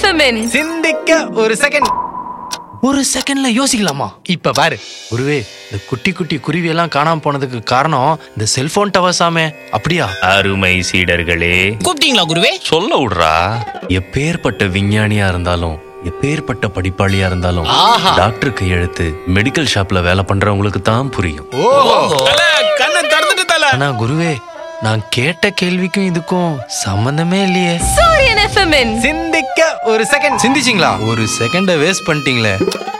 எஃப்எம்மின் சிந்திக்க ஒரு செகண்ட் ஒரு செகண்ட்ல யோசிக்கலாமா இப்ப பாரு குருவே இந்த குட்டி குட்டி குருவி எல்லாம் காணாம போனதுக்கு காரணம் இந்த செல்போன் டவர்ஸாமே அப்படியா அருமை சீடர்களே கூப்பிட்டீங்களா குருவே சொல்ல விடுறா எப்பேற்பட்ட விஞ்ஞானியா இருந்தாலும் எப்பேற்பட்ட படிப்பாளியா இருந்தாலும் டாக்டர் கையெழுத்து மெடிக்கல் ஷாப்ல வேலை பண்றவங்களுக்கு தான் புரியும் தல கண்ணை திறந்துட்டு தல ஆனா குருவே நான் கேட்ட கேள்விக்கும் இதுக்கும் சம்பந்தமே இல்லையே சூரியன் எஃப்எம்மின் சிந்திக்க ஒரு செகண்ட் சிந்திச்சிங்களா ஒரு செகண்ட வேஸ்ட் பண்ணிட்டீங்களே